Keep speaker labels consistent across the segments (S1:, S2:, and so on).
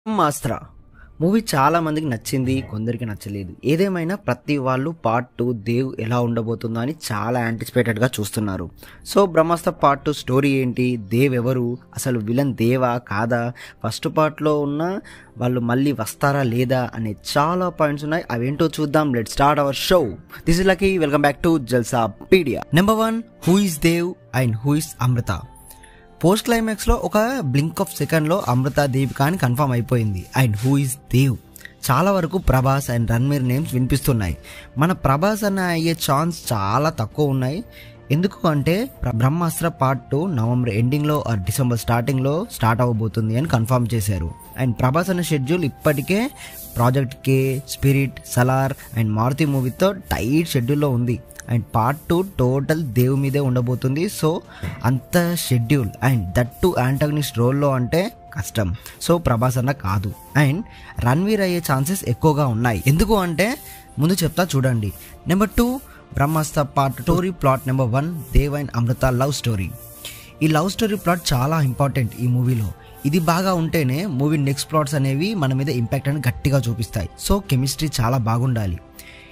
S1: మాస్త్ర movie చాలా మందికి నచ్చింది కొందరికి నచ్చలేదు ఏదేమైనా ప్రతి వాళ్ళు పార్ట్ టూ దేవ్ ఎలా ఉండబోతుందో అని చాలా యాంటిసిపేటెడ్గా చూస్తున్నారు so Brahmastra part two story ఏంటి దేవ్ ఎవరు అసలు విలన్ దేవా కాదా ఫస్ట్ పార్ట్లో ఉన్న వాళ్ళు మళ్ళీ వస్తారా లేదా అనే చాలా పాయింట్స్ ఉన్నాయి అవేంటో చూద్దాం let start our show this is lucky welcome back to Jalsa pedia number one who is Dev and who is Amrita post climax లో ఒక బ్లింక్ ఆఫ్ సెకండ్ లో అమృత దీపిక అని కన్ఫర్మ్ అయిపోయింది అండ్ హూ ఇస్ దేవ్ చాలా వరకు ప్రభాస్ అండ్ రణ్వీర్ నేమ్స్ వినిపిస్తున్నాయి మన ప్రభాస్ అన్న అయ్యే ఛాన్స్ చాలా తక్కువ ఉన్నాయి ఎందుకు అంటే ప్ర- Brahmastra part two November ending లో ఆర్ డిసెంబర్ స్టార్టింగ్ లో స్టార్ట్ అవ్వబోతుంది అని కన్ఫర్మ్ చేశారు అండ్ ప్రభాస్ అన్న షెడ్యూల్ ఇప్పటికే project K spirit Salaar and Maruthi మూవీతో టైట్ షెడ్యూల్లో ఉంది and part two total Dev మీదే ఉండబోతుంది సో అంత schedule and that to antagonist రోల్లో అంటే కష్టం సో ప్రభాస్ అన్న కాదు అండ్ రణ్వీర్ అయ్యే ఛాన్సెస్ ఎక్కువగా ఉన్నాయి ఎందుకు అంటే ముందు చెప్తా చూడండి number two Brahmastra part story plot number one Dev and Amrita love story ఈ లవ్ స్టోరీ ప్లాట్ చాలా ఇంపార్టెంట్ ఈ మూవీలో ఇది బాగా ఉంటేనే మూవీ నెక్స్ట్ ప్లాట్స్ అనేవి మన మీద ఇంపాక్ట్ అని గట్టిగా చూపిస్తాయి సో కెమిస్ట్రీ చాలా బాగుండాలి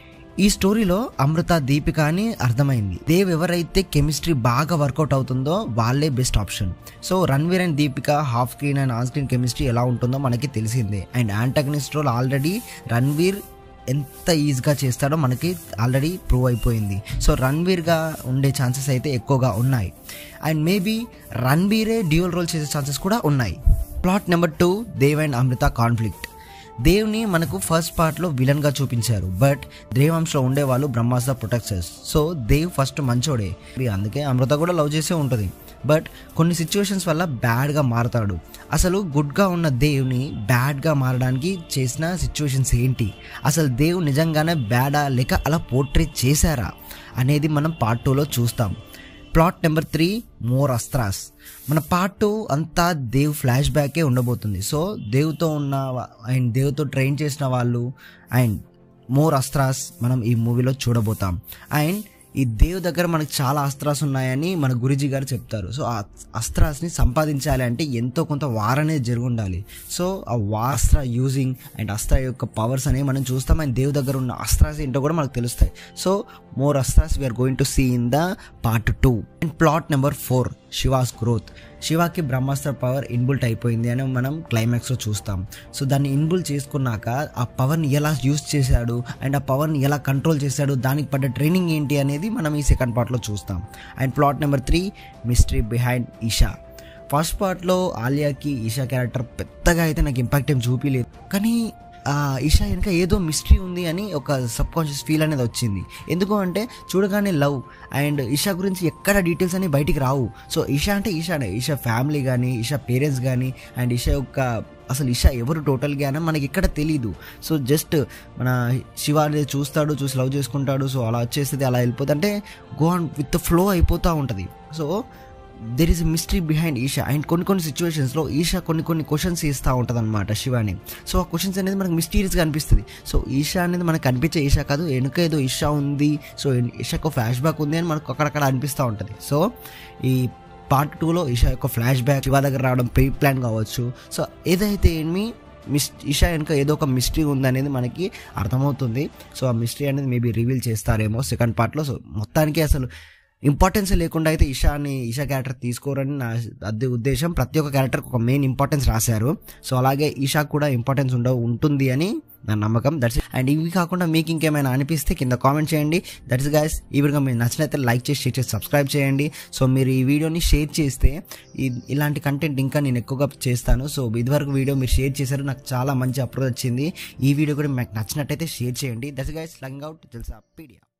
S1: ఈ స్టోరీలో అమృత దీపిక అని అర్థమైంది దేవ్ ఎవరైతే కెమిస్ట్రీ బాగా వర్కౌట్ అవుతుందో వాళ్ళే best option so Ranveer and Deepika half screen and on screen chemistry ఎలా ఉంటుందో మనకి తెలిసిందే and antagonist role already Ranveer ఎంత ఈజీగా చేస్తాడో మనకి ఆల్రెడీ ప్రూవ్ అయిపోయింది సో రణ్వీర్గా ఉండే ఛాన్సెస్ అయితే ఎక్కువగా ఉన్నాయి అండ్ మేబీ రణ్వీరే డ్యూయల్ రోల్ చేసే ఛాన్సెస్ కూడా ఉన్నాయి plot number two Dev and Amrita conflict దేవ్ని మనకు ఫస్ట్ పార్ట్లో విలన్గా చూపించారు బట్ దేవాంశలో ఉండేవాళ్ళు Brahmastra protectors so Dev first మంచోడే అందుకే అమృత కూడా లవ్ చేసే ఉంటుంది బట్ కొన్ని సిచ్యువేషన్స్ వల్ల బ్యాడ్గా మారతాడు అసలు గుడ్గా ఉన్న దేవ్ని బ్యాడ్గా మారడానికి చేసిన సిచ్యువేషన్స్ ఏంటి అసలు దేవ్ నిజంగానే బ్యాడా లేక అలా పోర్ట్రేట్ చేశారా అనేది మనం పార్ట్ టూలో చూస్తాం ప్లాట్ నెంబర్ త్రీ మోర్ అస్త్రాస్ మన పార్ట్ టూ అంతా దేవ్ ఫ్లాష్ బ్యాకే ఉండబోతుంది సో దేవుతో ఉన్న వా- అండ్ దేవుతో ట్రైన్ చేసిన వాళ్ళు అండ్ మోర్ అస్త్రాస్ మనం ఈ మూవీలో చూడబోతాం అండ్ ఈ దేవ్ దగ్గర మనకు చాలా అస్త్రాస్ ఉన్నాయని మన గురుజీ గారు చెప్తారు సో ఆ అస్త్రాస్ని సంపాదించాలి అంటే ఎంతో కొంత వార్ అనేది జరిగి ఉండాలి సో ఆ వా అస్త్ర యూజింగ్ అండ్ అస్త్ర యొక్క పవర్స్ అనేవి మనం చూస్తాం అండ్ దేవ్ దగ్గర ఉన్న అస్త్రాస్ ఏంటో కూడా మనకు తెలుస్తాయి సో మోర్ అస్త్రాస్ we're going to see in the part two and plot number four Shiva's growth శివాకి బ్రహ్మాస్త్ర పవర్ ఇన్బుల్ట్ అయిపోయింది అని మనం క్లైమాక్స్లో చూస్తాం సో దాన్ని ఇన్బుల్ట్ చేసుకున్నాక ఆ పవర్ని ఎలా యూస్ చేశాడు అండ్ ఆ పవర్ని ఎలా కంట్రోల్ చేశాడు దానికి పడ్డ ట్రైనింగ్ ఏంటి అనేది మనం ఈ సెకండ్ పార్ట్లో చూస్తాం and plot number three mystery behind Isha first పార్ట్లో ఆలియాకి ఈషా క్యారెక్టర్ పెద్దగా అయితే నాకు ఇంపాక్ట్ ఏం చూపించలేదు కానీ ఆ ఈషా వెనక ఏదో మిస్టరీ ఉంది అని ఒక సబ్ కాన్షియస్ ఫీల్ అనేది వచ్చింది ఎందుకు అంటే చూడగానే లవ్ అండ్ ఈషా గురించి ఎక్కడ డీటెయిల్స్ అని బయటికి రావు సో ఈషా అంటే ఈషానే ఈషా ఫ్యామిలీ కానీ ఈషా పేరెంట్స్ కానీ అండ్ ఈషా యొక్క అసలు ఈషా ఎవరు టోటల్గా అని మనకి ఎక్కడ తెలియదు సో జస్ట్ మన శివ అనేది చూస్తాడు చూసి లవ్ చేసుకుంటాడు సో అలా వచ్చేస్తుంది అలా వెళ్ళిపోతుంది అంటే గో ఆన్ విత్ ఫ్లో అయిపోతూ ఉంటుంది so there is mystery behind Isha and కొన్ని కొన్ని సిచ్యువేషన్స్లో ఈషా కొన్ని కొన్ని క్వశ్చన్స్ ఇస్తూ ఉంటుంది అనమాట శివాని సో ఆ క్వశ్చన్స్ అనేది మనకు మిస్టీరియస్గా అనిపిస్తుంది సో ఈషా అనేది మనకు కనిపించే ఈషా కాదు వెనుక ఏదో ఈషా ఉంది సో ఈషాకు ఫ్లాష్ బ్యాక్ ఉంది అని మనకు అక్కడక్కడ అనిపిస్తూ ఉంటుంది సో ఈ పార్ట్ టూలో ఈషా యొక్క ఫ్లాష్ బ్యాక్ శివ దగ్గర రావడం ప్రీ ప్లాన్ కావచ్చు సో ఏదైతే ఏమి మిస్ ఈషా వెనుక ఏదో ఒక మిస్టరీ ఉందనేది మనకి అర్థమవుతుంది సో ఆ మిస్టరీ అనేది మేబీ రివీల్ చేస్తారేమో సెకండ్ పార్ట్లో సో మొత్తానికి అసలు ఇంపార్టెన్స్ లేకుండా అయితే ఈషాని ఈషా క్యారెక్టర్ తీసుకోరని నా అదే ఉద్దేశం ప్రతి ఒక్క క్యారెక్టర్కి ఒక మెయిన్ ఇంపార్టెన్స్ రాశారు సో అలాగే ఈషా కూడా ఇంపార్టెన్స్ ఉండ ఉంటుంది అని నా నమ్మకం దట్స్ అండ్ ఇవి కాకుండా మీకు ఇంకేమైనా అనిపిస్తే కింద కామెంట్ చేయండి దట్స్ గైస్ ఈ వీడియో మీకు నచ్చినైతే లైక్ చేసి షేర్ చేసి సబ్స్క్రైబ్ చేయండి సో మీరు ఈ వీడియోని షేర్ చేస్తే ఈ ఇలాంటి కంటెంట్ ఇంకా నేను ఎక్కువగా చేస్తాను సో ఇదివరకు వీడియో మీరు షేర్ చేశారు నాకు చాలా మంచి అప్రోచ్ వచ్చింది ఈ వీడియో కూడా మీకు నచ్చినట్టయితే షేర్ చేయండి దట్స్ గైస్ లంగ్ అవుట్ తెలుసా పీడియా